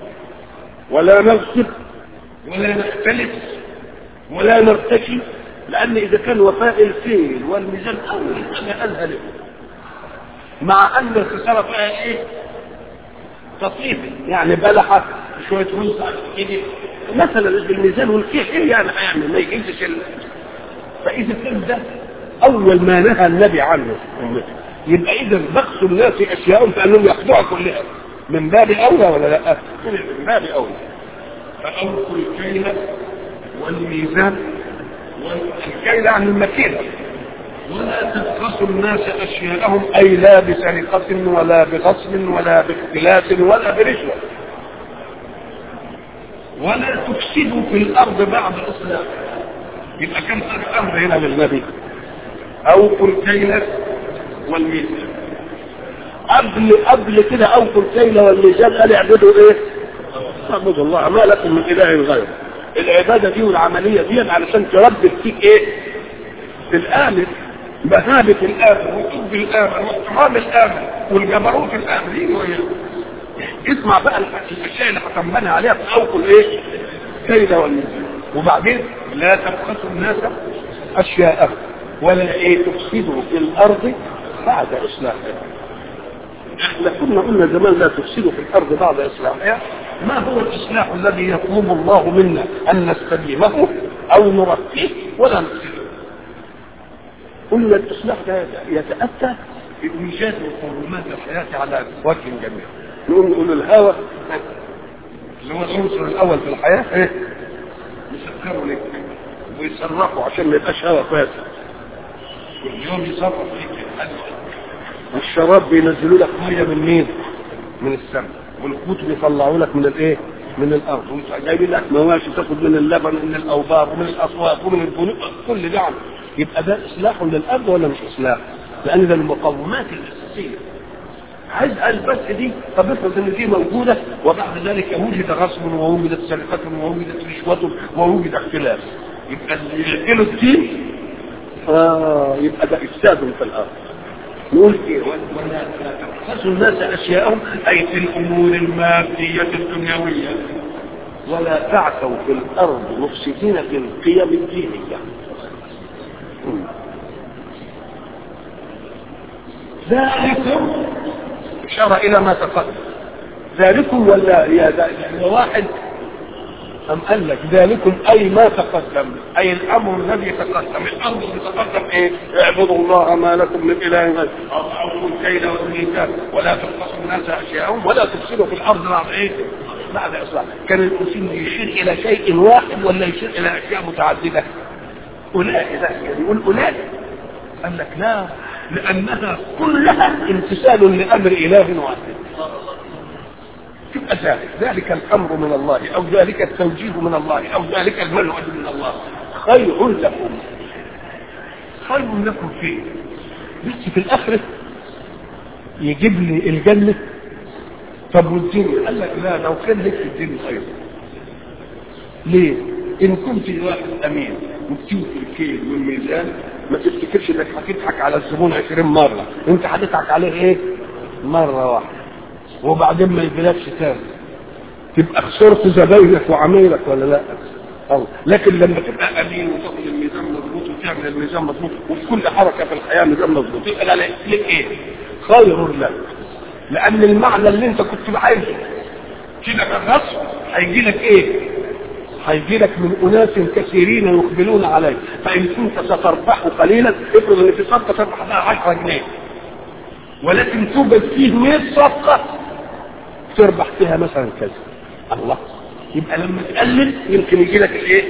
ولا نغصب ولا نختلف ولا نرتكي لان اذا كان وفاء الكيل والميزان اول حاجه قالها له مع ان الخساره فيها ايه تصريفي يعني بلحه شويه رز كده مثلا الميزان والكيل ايه يعني هيعمل ما يجيبش فاذا كان ده اول ما نهى النبي عنه يبقى اذا بخس الناس اشياء فانهم يخضعوا كلها من باب اولى ولا لا؟ من باب اولى فاوفوا الكيل والميزان والكيل عن المكينه ولا تبخسوا الناس اشياءهم اي لا بسرقه ولا بغصب ولا باختلاس ولا برشوه ولا تفسدوا في الارض بعد اصلاحها يبقى كم امر هنا للنبي اوفوا الكيل والميزان قبل قبل كده اوفوا الكيل والميزان قال اعبدوا ايه؟ اعبدوا الله ما لكم من اله غيره العباده دي والعمليه دي علشان تربي فيك ايه؟ الامن مهابة الامن وطب الامن واحترام الامن والجبروت الامن دي اسمع بقى الاشياء اللي هتنبني عليها في اوفوا الايه؟ كيل والميزان وبعدين لا تبخسوا الناس اشياءهم ولا ايه تفسدوا في الارض بعد اصلاحها احنا كنا قلنا زمان لا تفسدوا في الارض بعد اصلاحها ما هو الاصلاح الذي يطلب الله منا ان نستديمه او نرقيه ولا نفسده قلنا الاصلاح ده يتاتى بايجاد مقومات الحياه على وجه جميل نقول نقول الهوى اللي هو العنصر الاول في الحياه ايه يسكروا لك ويصرفوا عشان ما يبقاش هوا فاسد كل يوم يصرف فيك والشراب بينزلوا لك ميه من مين؟ من السماء والقوت بيطلعوا لك من الايه؟ من الارض جايبين لك مواشي تاخد من اللبن ومن الاوبار ومن الاسواق ومن البنوك كل ده يبقى ده اصلاح للارض ولا مش اصلاح؟ لان ده المقومات الاساسيه عايز البس دي طب افرض ان دي موجوده وبعد ذلك وجد غصب ووجدت سرقه ووجدت رشوه ووجد اختلاف يبقى اللي يقتلوا الدين آه يبقى ده افساد في الارض نقول ايه ولا تبخسوا الناس اشياءهم اي في الامور الماديه الدنيويه ولا تعثوا في الارض مفسدين في القيم الدينيه ذلكم اشار الى ما تقدم ذلكم ولا يا يعني واحد أم قال لك ذلكم أي ما تقدم أي الأمر الذي تقدم الأمر الذي تقدم إيه اعبدوا الله ما لكم من إله غيره أوفوا الكيل والميزان ولا تبخسوا الناس أشياءهم ولا تفسدوا في الأرض بعد إيه بعد إصلاح كان الإنسان يشير إلى شيء واحد ولا يشير إلى أشياء متعددة أولئك يقول أولئك قال لك لا لأنها كلها امتثال لأمر إله واحد تبقى ذلك ذلك الامر من الله او ذلك التوجيه من الله او ذلك المنهج من الله خير لكم خير لكم فيه بس في الاخره يجيب لي الجنه طب والدنيا قال لك لا لو كان لك في الدنيا خير ليه ان كنت واحد امين وتشوف الكيل والميزان ما تفتكرش انك هتضحك على الزبون 20 مره انت هتضحك عليه ايه مره واحده وبعدين ما يجيلكش تاني تبقى خسرت زباينك وعمايلك ولا لا أو. لكن لما تبقى امين وتاخد الميزان مظبوط وتعمل الميزان مظبوط وفي كل حركه في الحياه ميزان مظبوط يبقى لا لك ايه؟ خير لك لان المعنى اللي انت كنت عايزه كده بالرسم هيجي لك ايه؟ هيجي لك من اناس كثيرين يقبلون عليك فان كنت ستربح قليلا افرض ان في صفقه تربح بها 10 جنيه ولكن توجد فيه 100 صفقة تربح فيها مثلا كذا الله يبقى لما تقلل يمكن يجي لك الايه؟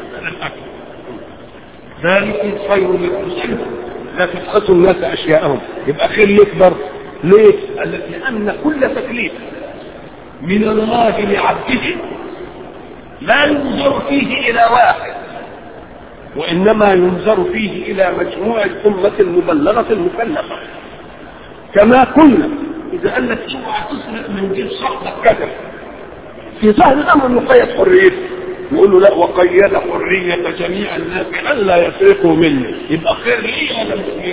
ذلك خير لكم لا تبخسوا الناس اشياءهم يبقى خير لك برضه ليه؟ قال لك لان كل تكليف من الله لعبده لا ينظر فيه الى واحد وانما ينظر فيه الى مجموع الامه المبلغه المكلفه كما قلنا اذا قال لك اوعى تسرق من جيب صاحبك كذا في ظاهر الامر مقيد حريته نقول له لا وقيد حرية جميع الناس ألا يسرقوا مني يبقى خير لي ولا مش خير؟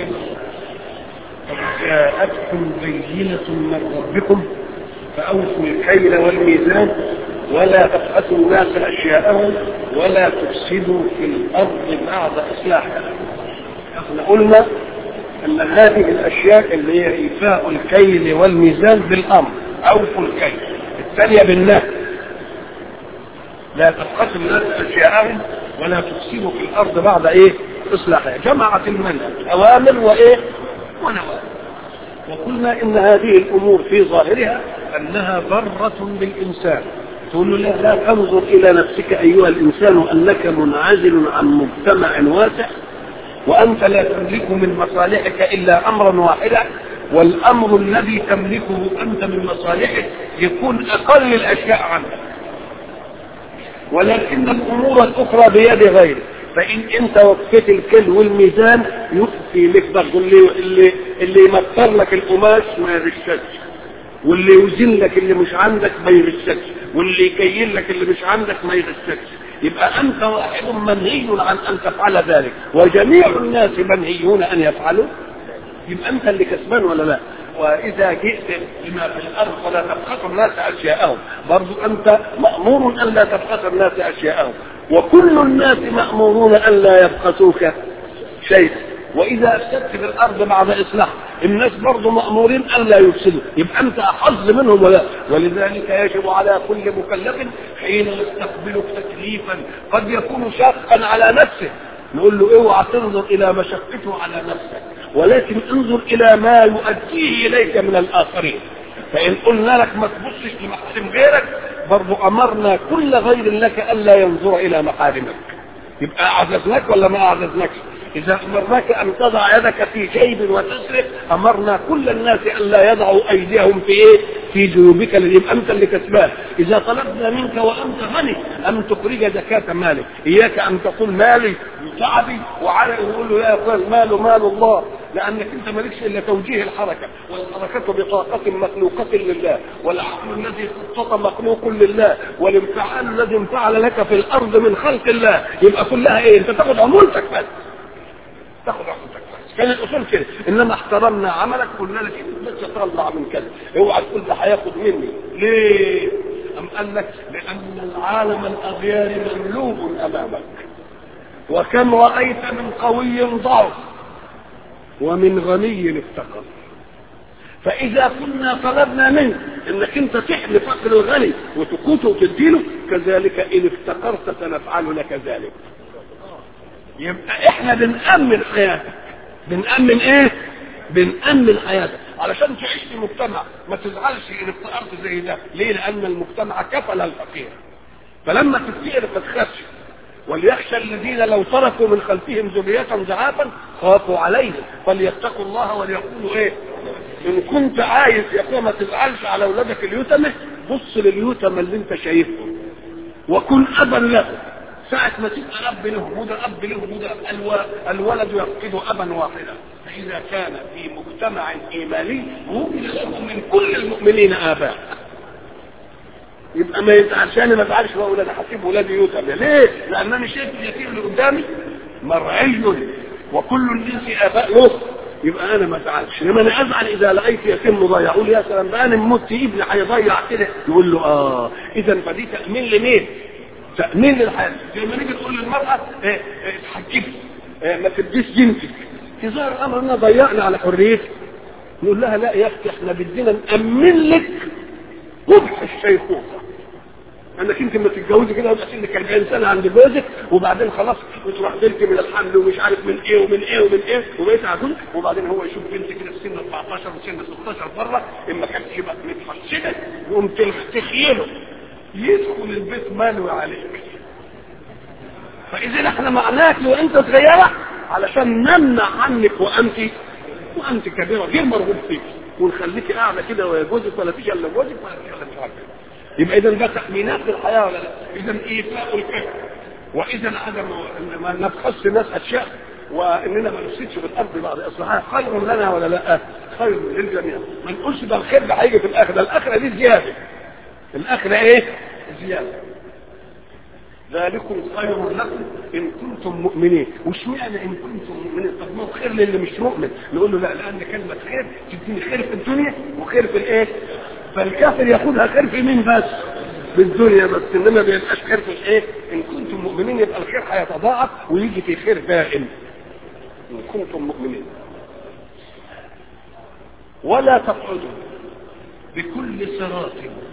جاءتكم بينة من ربكم فأوفوا الكيل والميزان ولا تبخسوا الناس أشياءهم ولا تفسدوا في الأرض بعد إصلاحها. احنا قلنا ان هذه الاشياء اللي هي ايفاء الكيل والميزان بالامر اوفوا الكيل الثانيه بالنهي لا تبخسوا الناس اشياءهم ولا تفسدوا في الارض بعد ايه اصلاحها جمعت المنهج اوامر وايه ونواهي وقلنا ان هذه الامور في ظاهرها انها ضره بالانسان تقول له لا, لا تنظر الى نفسك ايها الانسان انك منعزل عن مجتمع واسع وأنت لا تملك من مصالحك إلا أمرا واحدا والأمر الذي تملكه أنت من مصالحك يكون أقل الأشياء عنك ولكن الأمور الأخرى بيد غيرك فإن أنت وفيت الكل والميزان يخفي لك برضه اللي اللي اللي يمطر لك القماش ما يغشكش واللي يوزن لك اللي مش عندك ما يغشكش واللي يكيل لك اللي مش عندك ما يغشكش يبقى أنت واحد منهي عن أن تفعل ذلك وجميع الناس منهيون أن يفعلوا يبقى أنت اللي كسبان ولا لا وإذا جئت بما في الأرض فلا تبخس الناس أشياءهم برضو أنت مأمور أن لا تبخس الناس أشياءهم وكل الناس مأمورون أن لا يبخسوك شيئا واذا افسدت في الارض بعد اصلاح الناس برضه مامورين الا يفسدوا يبقى انت احظ منهم ولا ولذلك يجب على كل مكلف حين يستقبلك تكليفا قد يكون شاقا على نفسه نقول له اوعى تنظر الى مشقته على نفسك ولكن انظر الى ما يؤديه اليك من الاخرين فان قلنا لك ما تبصش لمحاسن غيرك برضو امرنا كل غير لك الا ينظر الى محارمك يبقى اعززناك ولا ما اعززناكش اذا امرناك ان تضع يدك في جيب وتسرق امرنا كل الناس الا يضعوا ايديهم في ايه في جيوبك يبقى انت اللي كسبان اذا طلبنا منك وانت غني ان تخرج زكاه مالك اياك ان تقول مالي تعبي وعلى يقول له يا اخوان ماله مال الله لانك انت مالكش الا توجيه الحركه والحركه بطاقه مخلوقه لله والعقل الذي خطط مخلوق لله والانفعال الذي انفعل لك في الارض من خلق الله يبقى كلها ايه انت تاخد عمولتك بس تاخد عمولتك بس كان الاصول كده انما احترمنا عملك قلنا لك انت بس تطلع من كذا اوعى تقول ده هياخد مني ليه؟ أم قال لك لأن العالم الأغيار مملوء أمامك وكم رأيت من قوي ضعف ومن غني افتقر فإذا كنا طلبنا منك انك انت تحمي فقر الغني وتقوته وتديله كذلك ان افتقرت سنفعل لك ذلك يبقى احنا بنأمن حياتك بنأمن ايه بنأمن حياتك علشان تعيش في مجتمع ما تزعلش ان افتقرت زي ده ليه لان المجتمع كفل الفقير فلما تفتقر ما تخافش وليخشى الذين لو تركوا من خلفهم ذرية ضعافا خافوا عليهم فليتقوا الله وليقولوا ايه ان كنت عايز يا ما تزعلش على اولادك اليتمة بص لليتمة اللي انت شايفهم وكن ابا له ساعة ما تبقى اب له وده اب له وده الولد يفقد ابا واحدا فاذا كان في مجتمع ايماني ممكن له من كل المؤمنين اباء يبقى ما يزعلش انا ما ازعلش واقول انا هسيب ولادي يتم ليه؟ لانني شايف اليتيم اللي قدامي مرعي وكل الناس اباء له يبقى انا ما ازعلش انما انا ازعل اذا لقيت يتيم مضيع اقول يا سلام بقى انا مت ابني هيضيع كده يقول له اه اذا فدي تامين لمين؟ تامين للحياه زي ما نيجي تقول للمراه ايه ايه اتحجبي ايه ما تديش جنسك في ظاهر الامر اننا ضيعنا على حريتك نقول لها لا يا اختي احنا بدينا نامن لك قبح الشيخوخه انك انت لما تتجوزي كده ويبقى سنك 40 سنه عند جوزك وبعدين خلاص وتروح بنت من الحمل ومش عارف من ايه ومن ايه ومن ايه وبقيت عجوز وبعدين هو يشوف بنت كده في سن 14 وسن 16 بره اما كانت يبقى متفشله يقوم تخيله يدخل البيت مالوي عليك فاذا احنا معناك لو انت صغيره علشان نمنع عنك وانت وانت كبيره غير مرغوب فيك ونخليكي قاعده كده ويا جوزك ولا فيش الا جوزك ولا فيش الا مش عارف يبقى اذا ده تامينات في الحياه ولا لا؟ اذا ايفاء الفكر واذا عدم ما نبخس الناس اشياء واننا ما نفسدش في الارض بعد اصلاحها خير لنا ولا لا؟ خير للجميع ما نقولش ده الخير ده هيجي في الاخره الاخره دي زياده الاخره ايه؟ زياده ذلكم خير لكم ان كنتم مؤمنين واشمعنى ان كنتم مؤمنين طب ما هو خير للي مش مؤمن نقول له لا لان كلمه خير تديني خير في الدنيا وخير في الايه فالكافر ياخدها خير في مين بس في الدنيا بس انما ما بيبقاش خير في الايه ان كنتم مؤمنين يبقى الخير هيتضاعف ويجي في خير دائم ان كنتم مؤمنين ولا تقعدوا بكل صراط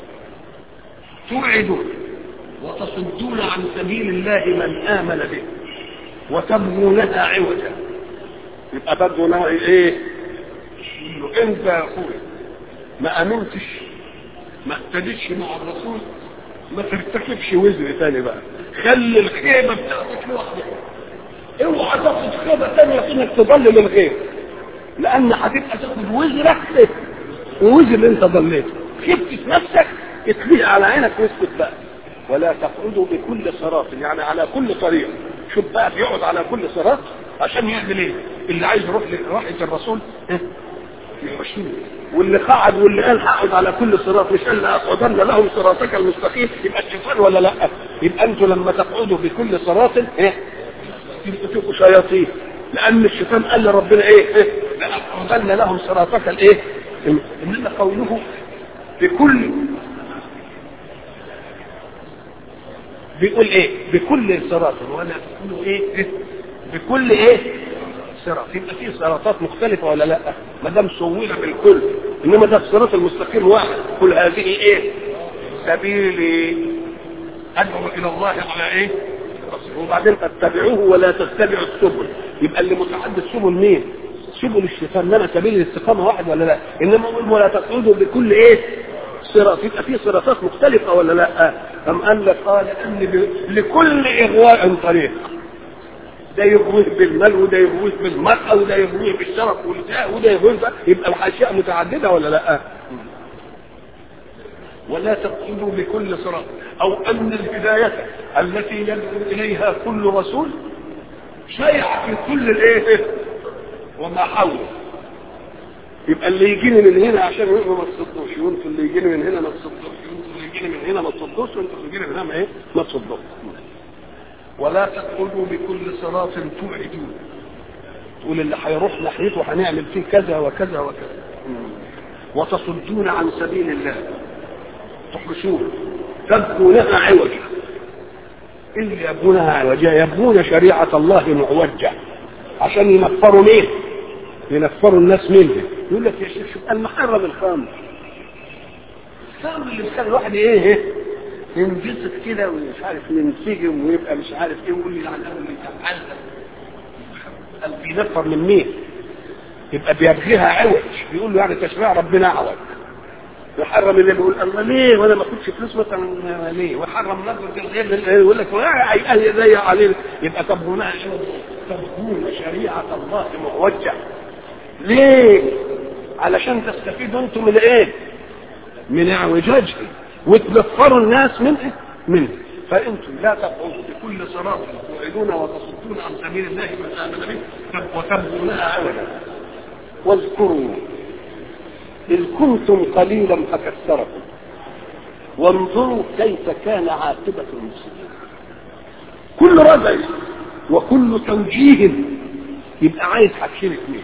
توعدون وتصدون عن سبيل الله من آمن به وتبغونها عوجا يبقى برضه نوع ايه؟ له انت يا اخويا ما امنتش ما اهتدتش مع الرسول ما ترتكبش وزر تاني بقى خلي الخيبه بتاعتك لوحدك اوعى تاخد خيبه تانيه انك تضلل الغير لان هتبقى تاخد وزرك ووزر اللي انت ضليته خبت في نفسك اتليه على عينك واسكت بقى ولا تقعدوا بكل صراط يعني على كل طريق شوف بقى بيقعد على كل صراط عشان يعمل ايه اللي عايز يروح لراحة الرسول اه يخشيه واللي قعد واللي قال هقعد على كل صراط مش قال لاقعدن لهم صراطك المستقيم يبقى الشيطان ولا لا يبقى انتوا لما تقعدوا بكل صراط ايه يبقوا تبقوا شياطين لان الشيطان قال لربنا ايه, إيه؟ لاقعدن لهم صراطك الايه انما قوله بكل بيقول ايه بكل صراط ولا بيقولوا ايه بكل ايه صراط يبقى في صراطات مختلفة ولا لا ما دام سوينا بالكل انما ده الصراط المستقيم واحد كل هذه ايه سبيلي ادعو الى الله على ايه وبعدين اتبعوه ولا تتبعوا السبل يبقى اللي متعدد سبل مين سبل الشيطان انما سبيل الاستقامه واحد ولا لا انما اقول ولا تقعدوا بكل ايه صراط يبقى في صراطات مختلفه ولا لا ام قال لك قال ان لكل اغواء طريق ده يغويه بالمال وده يغويه بالمرأة وده يغويه بالشرف والجاه وده يغويه يبقى الاشياء متعدده ولا لا ولا تقصدوا بكل صراط او ان البدايه التي يدعو اليها كل رسول شيع في كل الايه وما حوله يبقى اللي يجيني من هنا عشان يبقى ما تصدوش وانتوا اللي يجيني من هنا ما تصدوش وانتوا اللي يجيني من هنا ما تصدوش وانتوا اللي يجيني من هنا ايه ما تصدوش ولا تقعدوا بكل صراط توعدون تقول اللي هيروح ناحيته هنعمل فيه كذا وكذا وكذا وتصدون عن سبيل الله تحبسون تبغونها عوجا اللي يبغونها عوجا يبغون شريعة الله معوجة عشان ينفروا مين ينفروا الناس منه يقول لك يا شيخ شوف المحرم الخمر الخمر اللي بيخلي الواحد ايه ايه ينبسط كده ومش عارف ينسجم ويبقى مش عارف ايه ويقول لي على اللي تعلم قال بينفر من مين يبقى بيبغيها عوج بيقول له يعني تشريع ربنا عوج يحرم اللي بيقول الله ليه وانا ما اخدش فلوس مثلا ليه وحرم نظر غير يقول لك اهل زي عليه يبقى تبغونها تبغون شريعه الله موجه ليه علشان تستفيدوا انتم من ايه من اعوجاجه وتنفروا الناس منه منه فانتم لا تقعدوا بكل صراط توعدون وتصدون عن سبيل الله من امن به وتبغونها عوجا واذكروا إذ كنتم قليلا فكثركم وانظروا كيف كان عاقبة المسلمين كل رجع وكل توجيه يبقى عايز حاجتين اثنين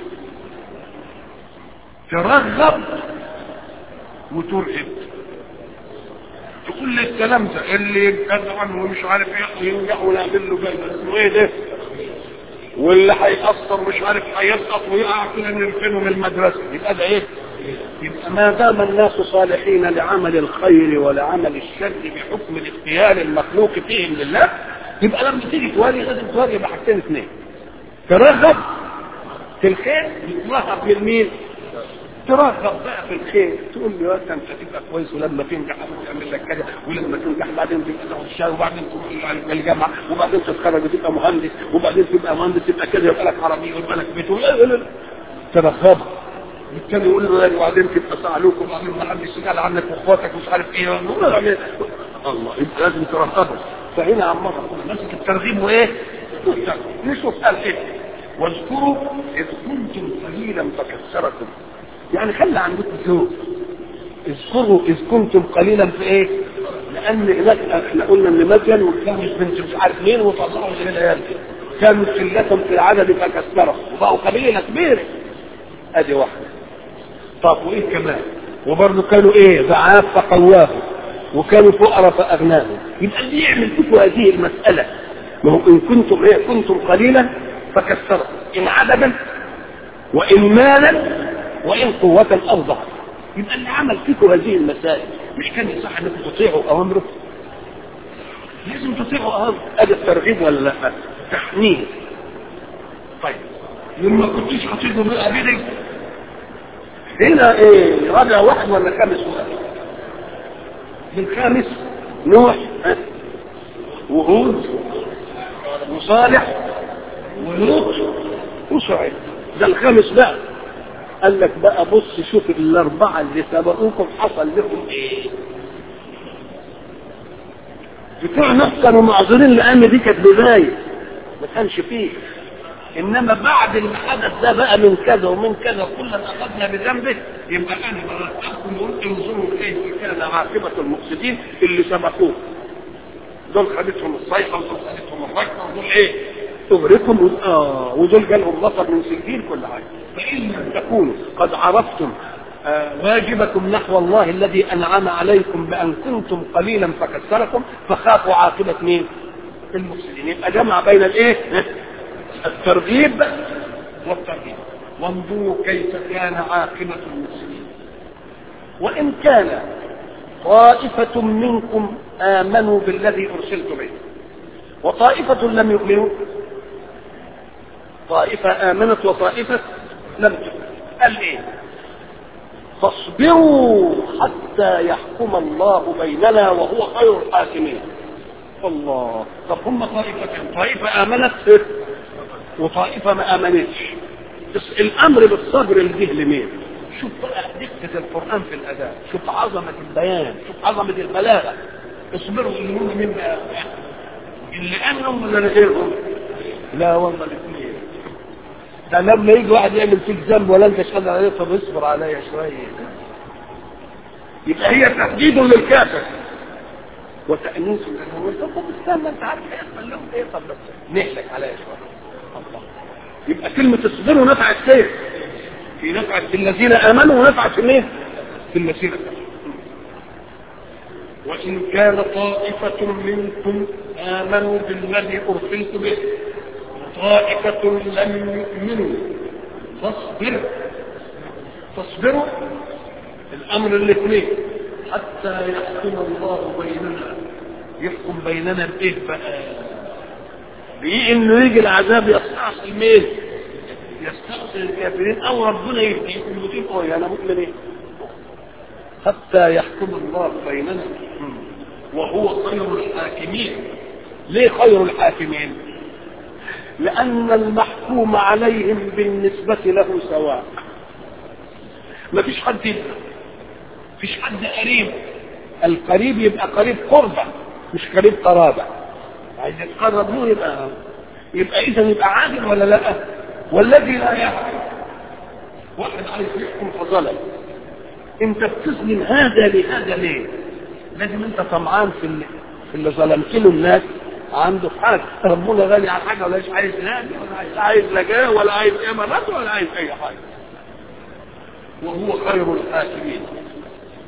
ترغب وترهب تقول لي الكلام ده اللي يتكلم عنه ومش عارف ايه ينجح ونعمل له جاي اسمه ايه ده واللي هيأثر مش عارف هيسقط ويقع كده نركنه من المدرسة يبقى ده ايه يبقى ما دام الناس صالحين لعمل الخير ولعمل الشر بحكم الاختيار المخلوق فيهم لله يبقى لما تيجي توالي لازم توالي بحاجتين اثنين ترغب في الخير ترغب من مين؟ ترغب بقى في الخير تقول لي انت انت هتبقى كويس ولما تنجح تعمل لك كذا ولما تنجح بعدين تبقى تاخد الشهاده وبعدين تروح الجامعه وبعدين تتخرج وتبقى مهندس وبعدين تبقى مهندس تبقى كذا يبقى لك عربيه ويبقى لك بيت ترغب بالتالي يقول له وبعدين تبقى صعلوك وبعدين ما حدش يسال عنك واخواتك مش عارف ايه الله يبقى لازم ترغبه فهنا عمار ماسك الترغيب وايه؟ نشوف قال ايه واذكروا اذ كنتم قليلا فكثركم يعني خلى عندكم ذوق اذكروا اذ كنتم قليلا في ايه؟ لان هناك احنا قلنا ان مدين وكانت بنت مش عارف مين وطلعوا من العيال كانوا قلتهم في العدد فكثرهم وبقوا قبيله كبيره ادي واحده طب وايه كمان وبرضه كانوا ايه ضعاف فقواهم وكانوا فقراء فاغناهم يبقى اللي يعمل فيكم هذه المساله ما هو ان كنتم ايه كنتم قليلا فكثروا ان عددا وان مالا وان قوه او ضعف يبقى اللي عمل فيكم هذه المسائل مش كان يصح انكم تطيعوا اوامره لازم تطيعوا اوامره ادي الترغيب ولا لا تحميل طيب لما كنتش هتيجوا بقى بيدك هنا ايه رابع واحد ولا خامس واحد بالخامس نوح وهود وصالح ولوط وشعيب ده الخامس بقى قال لك بقى بص شوف الاربعه اللي سبقوكم حصل لهم ايه بتوع نوح كانوا معذورين لان دي كانت بدايه ما كانش فيه انما بعد الحدث ده بقى من كذا ومن كذا كلا اخذنا بذنبه يبقى انا برأيكم وقلت انظروا كيف كان عاقبه المفسدين اللي سبقوه دول خدتهم الصيحه ودول خدتهم الركبه ودول ايه؟ اغرقهم اه ودول جالهم مطر من سجين كل حاجه فان لم تكونوا قد عرفتم آه واجبكم نحو الله الذي انعم عليكم بان كنتم قليلا فكسركم فخافوا عاقبه مين؟ المفسدين يبقى جمع بين الايه؟ الترغيب والترهيب وانظروا كيف كان عاقبة المسلمين وإن كان طائفة منكم آمنوا بالذي أرسلت به وطائفة لم يؤمنوا طائفة آمنت وطائفة لم تؤمن قال إيه فاصبروا حتى يحكم الله بيننا وهو خير الحاكمين الله طب هم طائفتين طائفة آمنت وطائفة ما آمنتش بس الأمر بالصبر اللي جه لمين شوف بقى دقة القرآن في الأداء شوف عظمة البيان شوف عظمة البلاغة اصبروا اللي هم مين بقى اللي آمنوا ولا غيرهم لا والله الاثنين ده لما يجي واحد يعمل فيك ذنب ولا انت شغال عليه طب اصبر عليا شويه يبقى هي تهديد للكافر وتأنيس له طب استنى انت عارف هيحصل لهم ايه طب بس نهلك عليا شويه الله يبقى كلمة اصبروا نفعت فين؟ في نفعت في الذين امنوا ونفعت في مين؟ في الذين كفروا وإن كان طائفة منكم آمنوا بالذي أرسلت به وطائفة لم يؤمنوا فاصبر فاصبروا الأمر الاثنين حتى يحكم الله بيننا يحكم بيننا بإيه بقى؟ بإيه إنه يجي العذاب يستعصي مين؟ يستعصي الكافرين أو ربنا يهديكم وتبقوا يا أنا مؤمنين حتى يحكم الله بيننا وهو خير الحاكمين ليه خير الحاكمين لأن المحكوم عليهم بالنسبة له سواء ما فيش حد يبقى فيش حد قريب القريب يبقى قريب قربة مش قريب قرابة عايز يتقرب له يبقى يبقى إذا يبقى عادل ولا لا والذي لا يحكم واحد عايز يحكم فظلم انت بتظلم هذا لهذا ليه لازم انت طمعان في اللي, في اللي ظلمت له الناس عنده حاجه ربنا غني عن حاجه ولا عايز نادي ولا عايز عايز لجاه ولا عايز امارات ولا عايز اي حاجه وهو خير الحاكمين